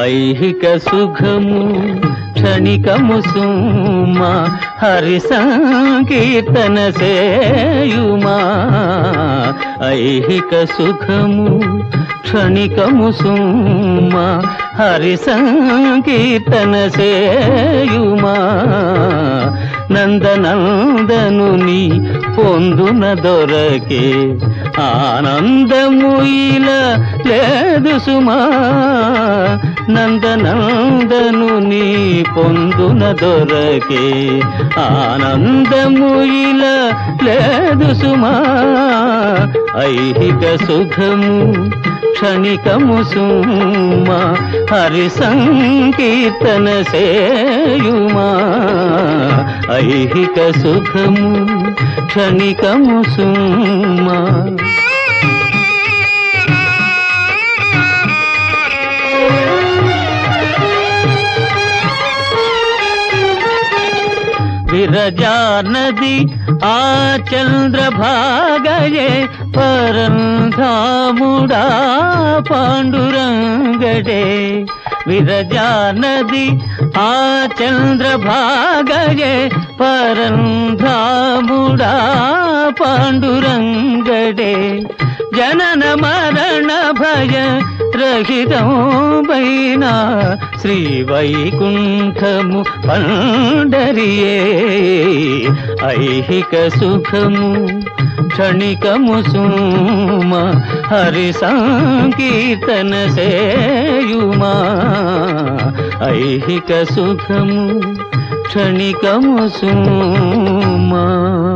ఐహిక సుఖము క్షణికము సుమా హరి సంకీర్తన సేయుమా ఐహిక సుఖము క్షణికము సుమా హరి సంకీర్తన సేయుమా నందనందనుని పొందున దొరకే ఆనందము ఇలా లేదు సుమా నందనందనుని పొందున దొరకే ఆనందము ఇలా లేదు సుమా ఐహిక సుఖము క్షణికము సుమా హరి సంకీర్తన సేయుమా ఐహిక సుఖము క్షణికము సుమా విరజానది ఆ చంద్రభాగయే పరంధాముడా పాండురంగడే విరజానది ఆ చంద్రభాగయే పరంధాముడా పాండురంగడే జనన మరణ భయ రహితమైన శ్రీ వైకుంఠము పండరియే ఐహిక సుఖము క్షణికము సుమ హరి సంకీర్తన సేయుమా ఐహిక సుఖము క్షణికము సుమా